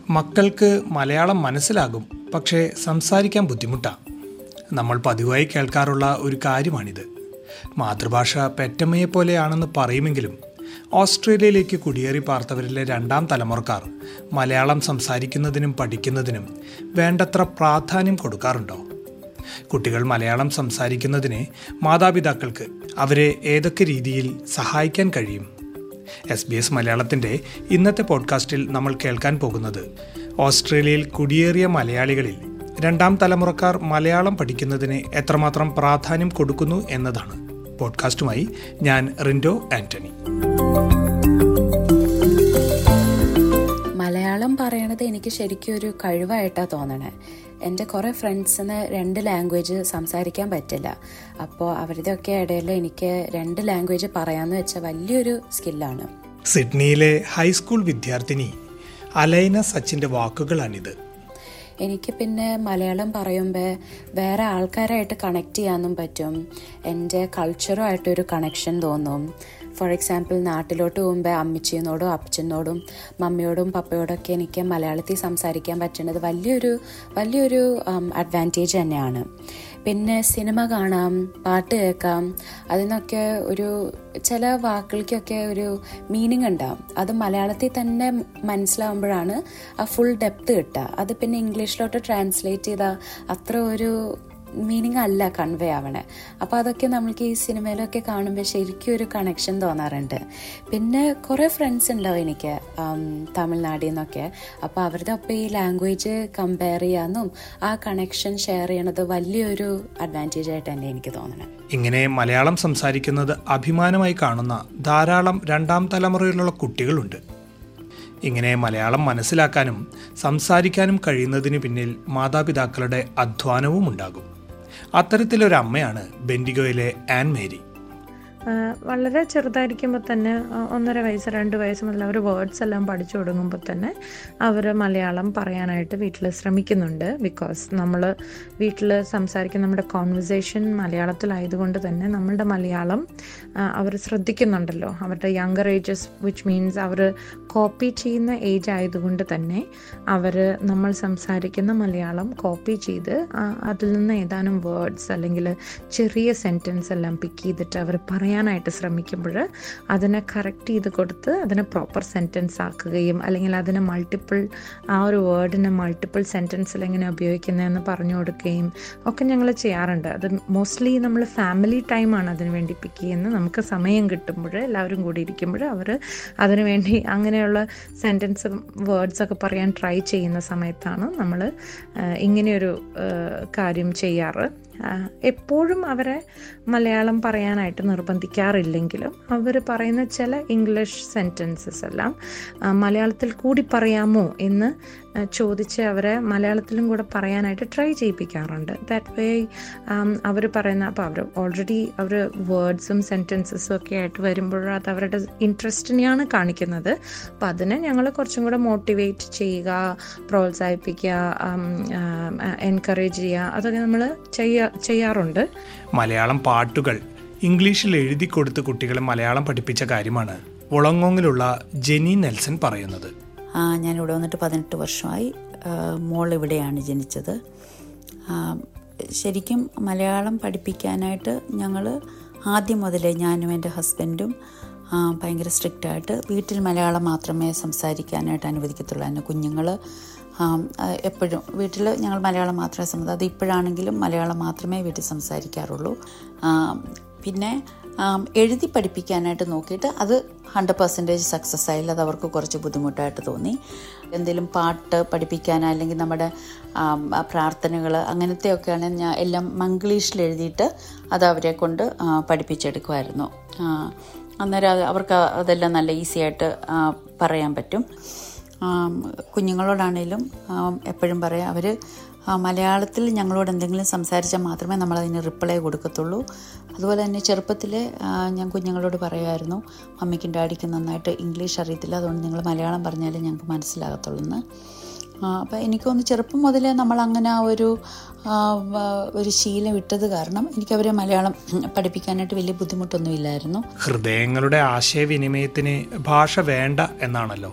മക്കൾക്ക് മലയാളം മനസ്സിലാകും പക്ഷേ സംസാരിക്കാൻ ബുദ്ധിമുട്ടാണ് നമ്മൾ പതിവായി കേൾക്കാറുള്ള ഒരു കാര്യമാണിത് മാതൃഭാഷ പെറ്റമ്മയെ പോലെയാണെന്ന് പറയുമെങ്കിലും ഓസ്ട്രേലിയയിലേക്ക് കുടിയേറി പാർത്തവരിലെ രണ്ടാം തലമുറക്കാർ മലയാളം സംസാരിക്കുന്നതിനും പഠിക്കുന്നതിനും വേണ്ടത്ര പ്രാധാന്യം കൊടുക്കാറുണ്ടോ കുട്ടികൾ മലയാളം സംസാരിക്കുന്നതിന് മാതാപിതാക്കൾക്ക് അവരെ ഏതൊക്കെ രീതിയിൽ സഹായിക്കാൻ കഴിയും എസ് ബി എസ് മലയാളത്തിൻ്റെ ഇന്നത്തെ പോഡ്കാസ്റ്റിൽ നമ്മൾ കേൾക്കാൻ പോകുന്നത് ഓസ്ട്രേലിയയിൽ കുടിയേറിയ മലയാളികളിൽ രണ്ടാം തലമുറക്കാർ മലയാളം പഠിക്കുന്നതിന് എത്രമാത്രം പ്രാധാന്യം കൊടുക്കുന്നു എന്നതാണ് പോഡ്കാസ്റ്റുമായി ഞാൻ റിൻഡോ ആന്റണി മലയാളം പറയണത് എനിക്ക് ശരിക്കും ഒരു കഴിവായിട്ടാണ് തോന്നണേ എൻ്റെ കുറേ ഫ്രണ്ട്സിന് രണ്ട് ലാംഗ്വേജ് സംസാരിക്കാൻ പറ്റില്ല അപ്പോൾ അവരുടെയൊക്കെ ഇടയിൽ എനിക്ക് രണ്ട് ലാംഗ്വേജ് പറയാമെന്ന് വെച്ച വലിയൊരു സ്കില്ലാണ് സിഡ്നിയിലെ ഹൈസ്കൂൾ വിദ്യാർത്ഥിനി അലൈന സച്ചിൻ്റെ വാക്കുകളാണിത് എനിക്ക് പിന്നെ മലയാളം പറയുമ്പോൾ വേറെ ആൾക്കാരായിട്ട് കണക്ട് ചെയ്യാനും പറ്റും എൻ്റെ കൾച്ചറുമായിട്ടൊരു കണക്ഷൻ തോന്നും ഫോർ എക്സാമ്പിൾ നാട്ടിലോട്ട് പോകുമ്പോൾ അമ്മച്ചിയോടും അപ്പച്ചനോടും മമ്മിയോടും പപ്പയോടൊക്കെ എനിക്ക് മലയാളത്തിൽ സംസാരിക്കാൻ പറ്റുന്നത് വലിയൊരു വലിയൊരു അഡ്വാൻറ്റേജ് തന്നെയാണ് പിന്നെ സിനിമ കാണാം പാട്ട് കേൾക്കാം അതിനൊക്കെ ഒരു ചില വാക്കുകൾക്കൊക്കെ ഒരു മീനിങ് ഉണ്ടാവും അത് മലയാളത്തിൽ തന്നെ മനസ്സിലാവുമ്പോഴാണ് ആ ഫുൾ ഡെപ്ത് കിട്ടുക അത് പിന്നെ ഇംഗ്ലീഷിലോട്ട് ട്രാൻസ്ലേറ്റ് ചെയ്താൽ അത്ര ഒരു മീനിങ് അല്ല കൺവേ ആവണേ അപ്പോൾ അതൊക്കെ നമ്മൾക്ക് ഈ സിനിമയിലൊക്കെ കാണുമ്പോൾ ശരിക്കും ഒരു കണക്ഷൻ തോന്നാറുണ്ട് പിന്നെ കുറേ ഫ്രണ്ട്സ് ഉണ്ടാവും എനിക്ക് തമിഴ്നാട്ടിൽ നിന്നൊക്കെ അപ്പോൾ അവരുടെ ഒപ്പം ഈ ലാംഗ്വേജ് കമ്പയർ ചെയ്യാനും ആ കണക്ഷൻ ഷെയർ ചെയ്യണത് വലിയൊരു അഡ്വാൻറ്റേജ് ആയിട്ട് തന്നെ എനിക്ക് തോന്നണം ഇങ്ങനെ മലയാളം സംസാരിക്കുന്നത് അഭിമാനമായി കാണുന്ന ധാരാളം രണ്ടാം തലമുറയിലുള്ള കുട്ടികളുണ്ട് ഇങ്ങനെ മലയാളം മനസ്സിലാക്കാനും സംസാരിക്കാനും കഴിയുന്നതിന് പിന്നിൽ മാതാപിതാക്കളുടെ അധ്വാനവും ഉണ്ടാകും അത്തരത്തിലൊരമ്മയാണ് ബെൻഡിഗോയിലെ ആൻ മേരി വളരെ ചെറുതായിരിക്കുമ്പോൾ തന്നെ ഒന്നര വയസ്സ് രണ്ട് വയസ്സ് മുതൽ അവർ വേർഡ്സ് എല്ലാം പഠിച്ചു തുടങ്ങുമ്പോൾ തന്നെ അവർ മലയാളം പറയാനായിട്ട് വീട്ടിൽ ശ്രമിക്കുന്നുണ്ട് ബിക്കോസ് നമ്മൾ വീട്ടിൽ സംസാരിക്കുന്ന നമ്മുടെ കോൺവെർസേഷൻ മലയാളത്തിലായതുകൊണ്ട് തന്നെ നമ്മളുടെ മലയാളം അവർ ശ്രദ്ധിക്കുന്നുണ്ടല്ലോ അവരുടെ യങ്കർ ഏജസ് വിച്ച് മീൻസ് അവർ കോപ്പി ചെയ്യുന്ന ഏജ് ആയതുകൊണ്ട് തന്നെ അവർ നമ്മൾ സംസാരിക്കുന്ന മലയാളം കോപ്പി ചെയ്ത് അതിൽ നിന്ന് ഏതാനും വേർഡ്സ് അല്ലെങ്കിൽ ചെറിയ സെൻറ്റൻസ് എല്ലാം പിക്ക് ചെയ്തിട്ട് അവർ പറയാനായിട്ട് ശ്രമിക്കുമ്പോൾ അതിനെ കറക്റ്റ് ചെയ്ത് കൊടുത്ത് അതിനെ പ്രോപ്പർ സെൻറ്റൻസ് ആക്കുകയും അല്ലെങ്കിൽ അതിനെ മൾട്ടിപ്പിൾ ആ ഒരു വേർഡിനെ മൾട്ടിപ്പിൾ സെൻറ്റൻസിൽ എങ്ങനെ ഉപയോഗിക്കുന്നതെന്ന് പറഞ്ഞു കൊടുക്കുകയും ഒക്കെ ഞങ്ങൾ ചെയ്യാറുണ്ട് അത് മോസ്റ്റ്ലി നമ്മൾ ഫാമിലി ടൈമാണ് അതിന് വേണ്ടി പിക്ക് ചെയ്യുന്നത് നമുക്ക് സമയം കിട്ടുമ്പോൾ എല്ലാവരും കൂടി ഇരിക്കുമ്പോൾ അവർ അതിനു വേണ്ടി അങ്ങനെയുള്ള സെൻറ്റൻസ് വേർഡ്സ് ഒക്കെ പറയാൻ ട്രൈ ചെയ്യുന്ന സമയത്താണ് നമ്മൾ ഇങ്ങനെയൊരു കാര്യം ചെയ്യാറ് എപ്പോഴും അവരെ മലയാളം പറയാനായിട്ട് നിർബന്ധിക്കാറില്ലെങ്കിലും അവർ പറയുന്ന ചില ഇംഗ്ലീഷ് സെൻറ്റൻസസ് എല്ലാം മലയാളത്തിൽ കൂടി പറയാമോ എന്ന് ചോദിച്ച് അവരെ മലയാളത്തിലും കൂടെ പറയാനായിട്ട് ട്രൈ ചെയ്യിപ്പിക്കാറുണ്ട് ദാറ്റ് വേ അവർ പറയുന്ന അപ്പോൾ അവർ ഓൾറെഡി അവർ വേർഡ്സും സെൻറ്റൻസസും ഒക്കെ ആയിട്ട് വരുമ്പോൾ അത് അവരുടെ ഇൻട്രസ്റ്റിനെയാണ് കാണിക്കുന്നത് അപ്പം അതിനെ ഞങ്ങൾ കുറച്ചും കൂടെ മോട്ടിവേറ്റ് ചെയ്യുക പ്രോത്സാഹിപ്പിക്കുക എൻകറേജ് ചെയ്യുക അതൊക്കെ നമ്മൾ ചെയ്യാ ചെയ്യാറുണ്ട് മലയാളം പാട്ടുകൾ ഇംഗ്ലീഷിൽ എഴുതി കൊടുത്ത് കുട്ടികളെ മലയാളം പഠിപ്പിച്ച കാര്യമാണ് ഉളങ്ങോങ്ങിലുള്ള ജെനി നെൽസൺ പറയുന്നത് ഞാനിവിടെ വന്നിട്ട് പതിനെട്ട് വർഷമായി മോൾ ഇവിടെയാണ് ജനിച്ചത് ശരിക്കും മലയാളം പഠിപ്പിക്കാനായിട്ട് ഞങ്ങൾ ആദ്യം മുതലേ ഞാനും എൻ്റെ ഹസ്ബൻഡും ഭയങ്കര സ്ട്രിക്റ്റായിട്ട് വീട്ടിൽ മലയാളം മാത്രമേ സംസാരിക്കാനായിട്ട് അനുവദിക്കത്തുള്ളൂ എന്നെ കുഞ്ഞുങ്ങൾ എപ്പോഴും വീട്ടിൽ ഞങ്ങൾ മലയാളം മാത്രമേ സംസാരിക്കും അത് ഇപ്പോഴാണെങ്കിലും മലയാളം മാത്രമേ വീട്ടിൽ സംസാരിക്കാറുള്ളൂ പിന്നെ എഴുതി പഠിപ്പിക്കാനായിട്ട് നോക്കിയിട്ട് അത് ഹൺഡ്രഡ് പെർസെൻറ്റേജ് സക്സസ് ആയില്ല അത് അവർക്ക് കുറച്ച് ബുദ്ധിമുട്ടായിട്ട് തോന്നി എന്തെങ്കിലും പാട്ട് പഠിപ്പിക്കാൻ അല്ലെങ്കിൽ നമ്മുടെ പ്രാർത്ഥനകൾ അങ്ങനത്തെയൊക്കെയാണ് ഞാൻ എല്ലാം മംഗ്ലീഷിൽ എഴുതിയിട്ട് അത് അവരെ കൊണ്ട് പഠിപ്പിച്ചെടുക്കുമായിരുന്നു അന്നേരം അവർക്ക് അതെല്ലാം നല്ല ഈസി ആയിട്ട് പറയാൻ പറ്റും കുഞ്ഞുങ്ങളോടാണേലും എപ്പോഴും പറയാം അവർ മലയാളത്തിൽ ഞങ്ങളോട് എന്തെങ്കിലും സംസാരിച്ചാൽ മാത്രമേ നമ്മളതിന് റിപ്ലൈ കൊടുക്കത്തുള്ളൂ അതുപോലെ തന്നെ ചെറുപ്പത്തിൽ ഞാൻ കുഞ്ഞുങ്ങളോട് പറയുമായിരുന്നു മമ്മിക്കും ഡാഡിക്കും നന്നായിട്ട് ഇംഗ്ലീഷ് അറിയത്തില്ല അതുകൊണ്ട് നിങ്ങൾ മലയാളം പറഞ്ഞാലേ ഞങ്ങൾക്ക് മനസ്സിലാകത്തുള്ളൂ എന്ന് അപ്പോൾ എനിക്കൊന്ന് ചെറുപ്പം മുതലേ നമ്മൾ അങ്ങനെ ആ ഒരു ഒരു ശീലം ഇട്ടത് കാരണം എനിക്കവരെ മലയാളം പഠിപ്പിക്കാനായിട്ട് വലിയ ബുദ്ധിമുട്ടൊന്നുമില്ലായിരുന്നു ഹൃദയങ്ങളുടെ ആശയവിനിമയത്തിന് ഭാഷ വേണ്ട എന്നാണല്ലോ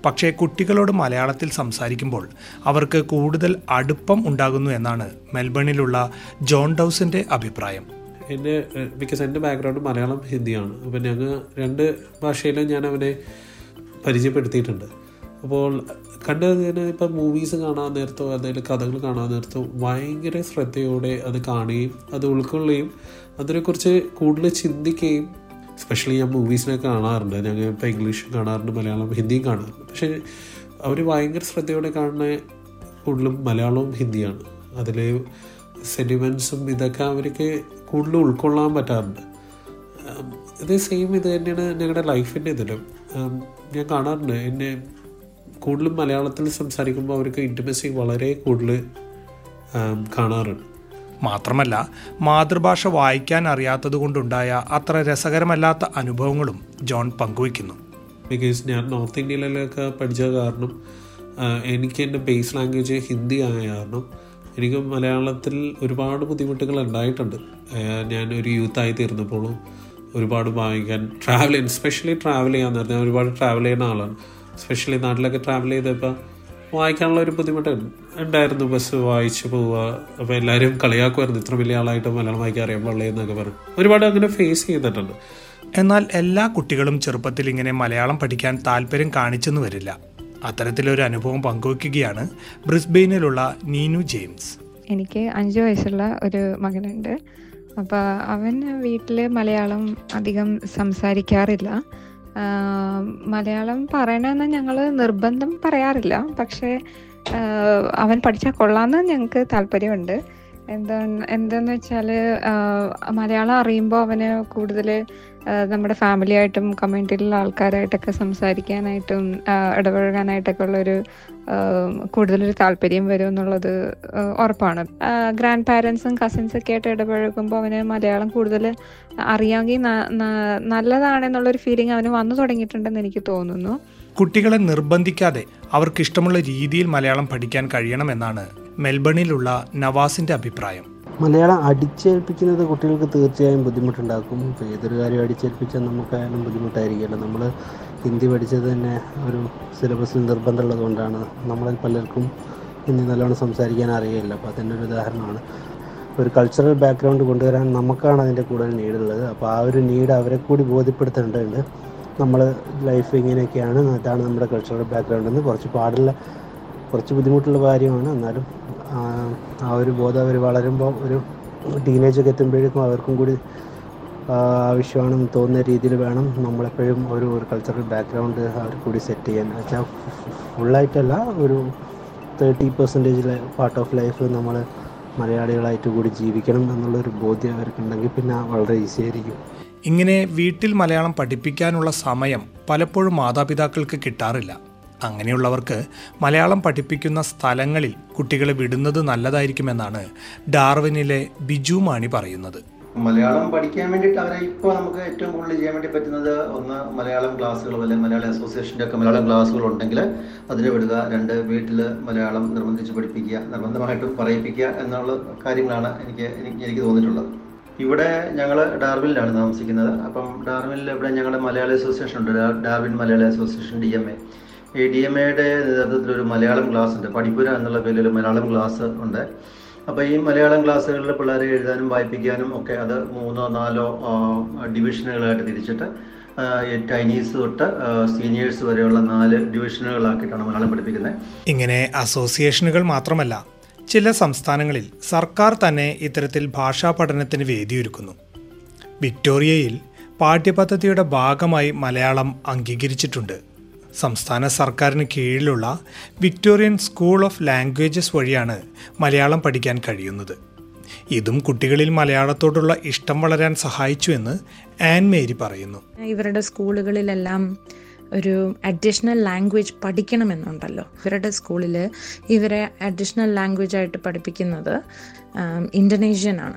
പക്ഷേ കുട്ടികളോട് മലയാളത്തിൽ സംസാരിക്കുമ്പോൾ അവർക്ക് കൂടുതൽ അടുപ്പം ഉണ്ടാകുന്നു എന്നാണ് മെൽബണിലുള്ള ജോൺ ഡൗസിൻ്റെ അഭിപ്രായം എൻ്റെ ബിക്കോസ് എൻ്റെ ബാക്ക്ഗ്രൗണ്ട് മലയാളം ഹിന്ദിയാണ് അപ്പം ഞങ്ങൾ രണ്ട് ഭാഷയിലും ഞാൻ അവനെ പരിചയപ്പെടുത്തിയിട്ടുണ്ട് അപ്പോൾ കണ്ടതിന് ഇപ്പം മൂവീസ് കാണാൻ നേരത്തോ അല്ലെങ്കിൽ കഥകൾ കാണാൻ നേരത്തോ ഭയങ്കര ശ്രദ്ധയോടെ അത് കാണുകയും അത് ഉൾക്കൊള്ളുകയും അതിനെക്കുറിച്ച് കൂടുതൽ ചിന്തിക്കുകയും സ്പെഷ്യലി ഞാൻ മൂവീസിനൊക്കെ കാണാറുണ്ട് ഞങ്ങൾ ഇപ്പോൾ ഇംഗ്ലീഷും കാണാറുണ്ട് മലയാളം ഹിന്ദിയും കാണാറുണ്ട് പക്ഷേ അവർ ഭയങ്കര ശ്രദ്ധയോടെ കാണുന്ന കൂടുതലും മലയാളവും ഹിന്ദിയാണ് അതിൽ സെൻറ്റിമെൻസും ഇതൊക്കെ അവർക്ക് കൂടുതൽ ഉൾക്കൊള്ളാൻ പറ്റാറുണ്ട് ഉം, ഇത് സെയിം ഇത് തന്നെയാണ് ഞങ്ങളുടെ ലൈഫിൻ്റെ ഇതിലും ഉം, ഞാൻ കാണാറുണ്ട് എന്നെ കൂടുതലും മലയാളത്തിൽ സംസാരിക്കുമ്പോൾ അവർക്ക് ഇൻറ്റിമസി വളരെ കൂടുതൽ ഉം, കാണാറുണ്ട് മാത്രമല്ല മാതൃഭാഷ വായിക്കാൻ അറിയാത്തത് കൊണ്ടുണ്ടായ അത്ര രസകരമല്ലാത്ത അനുഭവങ്ങളും ജോൺ പങ്കുവയ്ക്കുന്നു ബിക്കോസ് ഞാൻ നോർത്ത് ഇന്ത്യയിലൊക്കെ പഠിച്ചത് കാരണം ആ, എനിക്ക് എൻ്റെ ബേസ് ലാംഗ്വേജ് ഹിന്ദി ആയ കാരണം എനിക്ക് മലയാളത്തിൽ ഒരുപാട് ബുദ്ധിമുട്ടുകൾ ഉണ്ടായിട്ടുണ്ട് ആ, ഞാൻ ഒരു യൂത്തായി തീർന്നപ്പോഴും ഒരുപാട് വായിക്കാൻ ട്രാവൽ ചെയ്യാൻ സ്പെഷ്യലി ട്രാവൽ ചെയ്യാൻ നേരത്തെ ഞാൻ ഒരുപാട് ട്രാവൽ ചെയ്യുന്ന ആളാണ് സ്പെഷ്യലി നാട്ടിലൊക്കെ ട്രാവൽ ചെയ്തപ്പോൾ വായിക്കാനുള്ള ഒരു ബുദ്ധിമുട്ട് ഉണ്ടായിരുന്നു ബസ് വായിച്ചു പോവുക അപ്പോൾ എല്ലാവരും കളിയാക്കുമായിരുന്നു ഇത്ര വലിയ ആളായിട്ട് മലയാളം വായിക്കാൻ അറിയാൻ പാടില്ല എന്നൊക്കെ പറഞ്ഞു ഒരുപാട് അങ്ങനെ ഫേസ് ചെയ്തിട്ടുണ്ട് എന്നാൽ എല്ലാ കുട്ടികളും ചെറുപ്പത്തിൽ ഇങ്ങനെ മലയാളം പഠിക്കാൻ താല്പര്യം കാണിച്ചെന്ന് വരില്ല അത്തരത്തിലൊരു അനുഭവം പങ്കുവയ്ക്കുകയാണ് ബ്രിസ്ബെയിനിലുള്ള നീനു ജെയിംസ് എനിക്ക് അഞ്ച് വയസ്സുള്ള ഒരു മകനുണ്ട് അപ്പോൾ അവൻ വീട്ടിൽ മലയാളം അധികം സംസാരിക്കാറില്ല ആ, മലയാളം പറയണമെന്ന് ഞങ്ങൾ നിർബന്ധം പറയാറില്ല പക്ഷേ ആ, അവൻ പഠിച്ചാൽ കൊള്ളാമെന്ന് ഞങ്ങൾക്ക് താല്പര്യമുണ്ട് എന്താ എന്താന്ന് വെച്ചാൽ മലയാളം അറിയുമ്പോൾ അവന് കൂടുതൽ നമ്മുടെ ഫാമിലി ആയിട്ടും കമ്മ്യൂണിറ്റിയിലുള്ള ആൾക്കാരായിട്ടൊക്കെ സംസാരിക്കാനായിട്ടും ആ, ഇടപഴകാനായിട്ടൊക്കെ ഉള്ളൊരു ആ, കൂടുതലൊരു താല്പര്യം വരും എന്നുള്ളത് ആ, ഉറപ്പാണ് ഗ്രാൻഡ് പാരൻസും കസിൻസ് ഒക്കെ ആയിട്ട് ഇടപഴകുമ്പോൾ അവന് മലയാളം കൂടുതൽ അറിയാമെങ്കിൽ ന- ന- നല്ലതാണെന്നുള്ളൊരു ഫീലിംഗ് അവന് വന്നു തുടങ്ങിയിട്ടുണ്ടെന്ന് എനിക്ക് തോന്നുന്നു കുട്ടികളെ നിർബന്ധിക്കാതെ അവർക്ക് ഇഷ്ടമുള്ള രീതിയിൽ മലയാളം പഠിക്കാൻ കഴിയണമെന്നാണ് മെൽബണിലുള്ള നവാസിന്റെ അഭിപ്രായം മലയാളം അടിച്ചേൽപ്പിക്കുന്നത് കുട്ടികൾക്ക് തീർച്ചയായും ബുദ്ധിമുട്ടുണ്ടാക്കും ഇപ്പോൾ ഏതൊരു കാര്യം അടിച്ചേൽപ്പിച്ചാൽ നമുക്കായാലും ബുദ്ധിമുട്ടായിരിക്കുമല്ലോ നമ്മൾ ഹിന്ദി പഠിച്ചത് തന്നെ ഒരു സിലബസിൽ നിർബന്ധമുള്ളത് കൊണ്ടാണ് നമ്മളിൽ പലർക്കും ഹിന്ദി നല്ലോണം സംസാരിക്കാൻ അറിയില്ല അപ്പോൾ അതിൻ്റെ ഒരു ഉദാഹരണമാണ് ഒരു കൾച്ചറൽ ബാക്ക്ഗ്രൗണ്ട് കൊണ്ടുവരാൻ നമുക്കാണ് അതിൻ്റെ കൂടുതൽ നീടുള്ളത് അപ്പോൾ ആ ഒരു നീഡ് അവരെ കൂടി ബോധ്യപ്പെടുത്തേണ്ടതുണ്ട് നമ്മൾ ലൈഫ് ഇങ്ങനെയൊക്കെയാണ് ഇതാണ് നമ്മുടെ കൾച്ചറൽ ബാക്ക്ഗ്രൗണ്ട് എന്ന് കുറച്ച് പാടുള്ള കുറച്ച് ബുദ്ധിമുട്ടുള്ള കാര്യമാണ് എന്നാലും ആ, ആ ഒരു ബോധം അവർ വളരുമ്പോൾ ഒരു ടീനേജൊക്കെ എത്തുമ്പോഴേക്കും അവർക്കും കൂടി ആ, ആവശ്യമാണെന്ന് തോന്നുന്ന രീതിയിൽ വേണം നമ്മളെപ്പോഴും ഒരു ഒരു കൾച്ചറൽ ബാക്ക്ഗ്രൗണ്ട് അവർ കൂടി സെറ്റ് ചെയ്യാൻ വെച്ചാൽ ഫുള്ളായിട്ടല്ല ഒരു തേർട്ടി പെർസെൻറ്റേജിലെ പാർട്ട് ഓഫ് ലൈഫ് നമ്മൾ മലയാളികളായിട്ട് കൂടി ജീവിക്കണം എന്നുള്ളൊരു ബോധ്യം അവർക്കുണ്ടെങ്കിൽ പിന്നെ വളരെ ഈസി ആയിരിക്കും ഇങ്ങനെ വീട്ടിൽ മലയാളം പഠിപ്പിക്കാനുള്ള സമയം പലപ്പോഴും മാതാപിതാക്കൾക്ക് കിട്ടാറില്ല അങ്ങനെയുള്ളവർക്ക് മലയാളം പഠിപ്പിക്കുന്ന സ്ഥലങ്ങളിൽ കുട്ടികളെ വിടുന്നത് നല്ലതായിരിക്കുമെന്നാണ് ഡാർവിനിലെ ബിജു മാണി പറയുന്നത് മലയാളം പഠിക്കാൻ വേണ്ടിയിട്ട് അവരെ ഇപ്പോൾ നമുക്ക് ഏറ്റവും കൂടുതൽ ചെയ്യാൻ വേണ്ടി പറ്റുന്നത് ഒന്ന് മലയാളം ക്ലാസ്സുകൾ അല്ലെങ്കിൽ മലയാളം അസോസിയേഷൻ്റെ ഒക്കെ മലയാളം ക്ലാസ്സുകൾ ഉണ്ടെങ്കിൽ അതിന് വിടുക രണ്ട് വീട്ടിൽ മലയാളം നിർബന്ധിച്ച് പഠിപ്പിക്കുക നിർബന്ധമായിട്ടും പറയിപ്പിക്കുക എന്നുള്ള കാര്യങ്ങളാണ് എനിക്ക് എനിക്ക് എനിക്ക് തോന്നിയിട്ടുള്ളത് ഇവിടെ ഞങ്ങൾ ഡാർവിനിലാണ് താമസിക്കുന്നത് അപ്പം ഡാർവിനിൽ ഇവിടെ ഞങ്ങളുടെ മലയാളി അസോസിയേഷൻ ഉണ്ട് ഡാ- Darwin Malayali association D M A ഈ ഡി എം എയുടെ നേതൃത്വത്തിൽ ഒരു മലയാളം ക്ലാസ് ഉണ്ട് പഠിപ്പുര എന്നുള്ള പേരിൽ ഒരു മലയാളം ക്ലാസ് ഉണ്ട് അപ്പോൾ ഈ മലയാളം ക്ലാസ്സുകളിൽ പിള്ളേരെ എഴുതാനും വായിപ്പിക്കാനും ഒക്കെ അത് മൂന്നോ നാലോ ആ, ഡിവിഷനുകളായിട്ട് തിരിച്ചിട്ട് ആ, ഈ ചൈനീസ് തൊട്ട് ആ, സീനിയേഴ്സ് വരെയുള്ള നാല് ഡിവിഷനുകളാക്കിയിട്ടാണ് മലയാളം പഠിപ്പിക്കുന്നത് ഇങ്ങനെ അസോസിയേഷനുകൾ മാത്രമല്ല ചില സംസ്ഥാനങ്ങളിൽ സർക്കാർ തന്നെ ഇത്തരത്തിൽ ഭാഷാ പഠനത്തിന് വേദിയൊരുക്കുന്നു വിക്ടോറിയയിൽ പാഠ്യപദ്ധതിയുടെ ഭാഗമായി മലയാളം അംഗീകരിച്ചിട്ടുണ്ട് സംസ്ഥാന സർക്കാരിന് കീഴിലുള്ള വിക്ടോറിയൻ സ്കൂൾ ഓഫ് ലാംഗ്വേജസ് വഴിയാണ് മലയാളം പഠിക്കാൻ കഴിയുന്നത് ഇതും കുട്ടികളിൽ മലയാളത്തോടുള്ള ഇഷ്ടം വളരാൻ സഹായിച്ചു എന്ന് ആൻ മേരി പറയുന്നു ഇവരുടെ സ്കൂളുകളിലെല്ലാം ഒരു അഡീഷണൽ ലാംഗ്വേജ് പഠിക്കണമെന്നുണ്ടല്ലോ ഇവരുടെ സ്കൂളിൽ ഇവരെ അഡീഷണൽ ലാംഗ്വേജ് ആയിട്ട് പഠിപ്പിക്കുന്നത് ഇന്തോനേഷ്യൻ ആണ്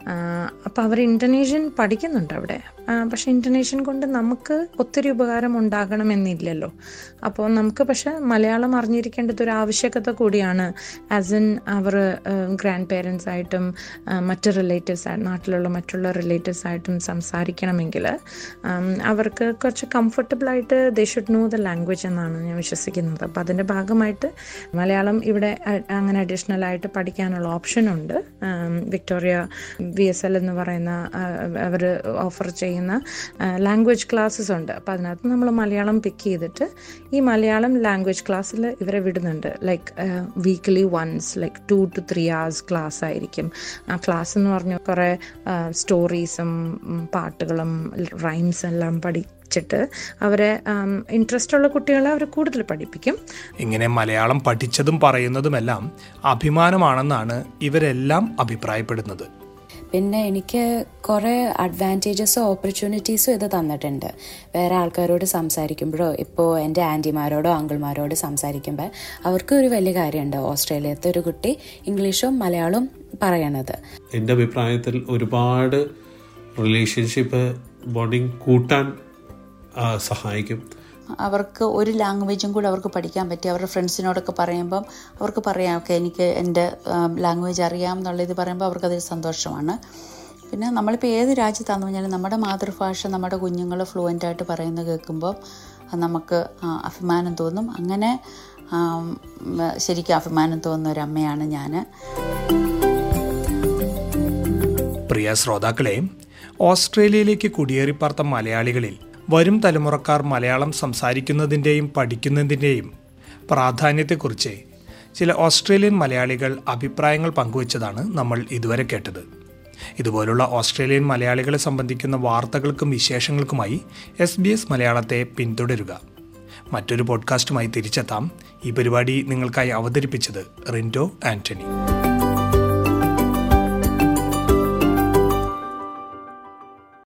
അപ്പോൾ അവർ ഇൻ്റർനേഷ്യൻ പഠിക്കുന്നുണ്ട് അവിടെ ആ, പക്ഷേ ഇൻ്റർനേഷ്യൻ കൊണ്ട് നമുക്ക് ഒത്തിരി ഉപകാരം ഉണ്ടാകണമെന്നില്ലല്ലോ അപ്പോൾ നമുക്ക് പക്ഷേ മലയാളം അറിഞ്ഞിരിക്കേണ്ടത് ഒരു ആവശ്യകത കൂടിയാണ് as in our grandparents ആയിട്ടും ആ, മറ്റ് റിലേറ്റീവ്സ് ആയിട്ട് നാട്ടിലുള്ള മറ്റുള്ള റിലേറ്റീവ്സ് ആയിട്ടും സംസാരിക്കണമെങ്കിൽ ഉം, അവർക്ക് കുറച്ച് കംഫർട്ടബിൾ ആയിട്ട് they should know the language എന്നാണ് ഞാൻ വിശ്വസിക്കുന്നത് അപ്പോൾ അതിൻ്റെ ഭാഗമായിട്ട് മലയാളം ഇവിടെ അ- അങ്ങനെ അഡീഷണൽ ആയിട്ട് പഠിക്കാനുള്ള ഓപ്ഷനുണ്ട് വിക്ടോറിയ വി എസ് എൽ എന്ന് പറയുന്ന അവർ ഓഫർ ചെയ്യുന്ന ലാംഗ്വേജ് ക്ലാസ്സസ് ഉണ്ട് അപ്പോൾ അതിനകത്ത് നമ്മൾ മലയാളം പിക്ക് ചെയ്തിട്ട് ഈ മലയാളം ലാംഗ്വേജ് ക്ലാസ്സിൽ ഇവരെ വിടുന്നുണ്ട് like weekly once like two two three hours class ആയിരിക്കും ആ ക്ലാസ് എന്ന് പറഞ്ഞാൽ കുറേ സ്റ്റോറീസും പാട്ടുകളും റൈംസ് എല്ലാം പഠിച്ചിട്ട് അവരെ ഇൻട്രസ്റ്റ് ഉള്ള കുട്ടികളെ അവർ കൂടുതൽ പഠിപ്പിക്കും ഇങ്ങനെ മലയാളം പഠിച്ചതും പറയുന്നതുമെല്ലാം അഭിമാനമാണെന്നാണ് ഇവരെല്ലാം അഭിപ്രായപ്പെടുന്നത് പിന്നെ എനിക്ക് കുറേ അഡ്വാൻറ്റേജസും ഓപ്പർച്യൂണിറ്റീസും ഇത് തന്നിട്ടുണ്ട് വേറെ ആൾക്കാരോട് സംസാരിക്കുമ്പോഴോ ഇപ്പോൾ എൻ്റെ ആൻറ്റിമാരോടോ അങ്കിൾമാരോട് സംസാരിക്കുമ്പോൾ അവർക്ക് ഒരു വലിയ കാര്യമുണ്ട് ഓസ്ട്രേലിയത്തെ ഒരു കുട്ടി ഇംഗ്ലീഷും മലയാളവും പറയണത് എൻ്റെ അഭിപ്രായത്തിൽ ഒരുപാട് റിലേഷൻഷിപ്പ് ബോണ്ടിങ് കൂട്ടാൻ ആ, സഹായിക്കും അവർക്ക് ഒരു ലാംഗ്വേജും കൂടെ അവർക്ക് പഠിക്കാൻ പറ്റി അവരുടെ ഫ്രണ്ട്സിനോടൊക്കെ പറയുമ്പം അവർക്ക് പറയാം ഓക്കെ എനിക്ക് എൻ്റെ ലാംഗ്വേജ് അറിയാം എന്നുള്ള ഇത് പറയുമ്പോൾ അവർക്കതൊരു സന്തോഷമാണ് പിന്നെ നമ്മളിപ്പോൾ ഏത് രാജ്യത്താണെന്ന് പറഞ്ഞാലും നമ്മുടെ മാതൃഭാഷ നമ്മുടെ കുഞ്ഞുങ്ങൾ ഫ്ലുവൻ്റായിട്ട് പറയുന്നത് കേൾക്കുമ്പോൾ അത് നമുക്ക് ആ, അഭിമാനം തോന്നും അങ്ങനെ ആം, ശരിക്കും അഭിമാനം തോന്നുന്ന ഒരു അമ്മയാണ് ഞാൻ പ്രിയ ശ്രോതാക്കളെ ഓസ്ട്രേലിയയിലേക്ക് കുടിയേറിപ്പാർത്ത മലയാളികളിൽ വരും തലമുറക്കാർ മലയാളം സംസാരിക്കുന്നതിൻ്റെയും പഠിക്കുന്നതിൻ്റെയും പ്രാധാന്യത്തെക്കുറിച്ച് ചില ഓസ്ട്രേലിയൻ മലയാളികൾ അഭിപ്രായങ്ങൾ പങ്കുവച്ചതാണ് നമ്മൾ ഇതുവരെ കേട്ടത് ഇതുപോലുള്ള ഓസ്ട്രേലിയൻ മലയാളികളെ സംബന്ധിക്കുന്ന വാർത്തകൾക്കും വിശേഷങ്ങൾക്കുമായി എസ് ബി എസ് മലയാളത്തെ പിന്തുടരുക മറ്റൊരു പോഡ്കാസ്റ്റുമായി തിരിച്ചെത്താം ഈ പരിപാടി നിങ്ങൾക്കായി അവതരിപ്പിച്ചത് റിൻഡോ ആന്റണി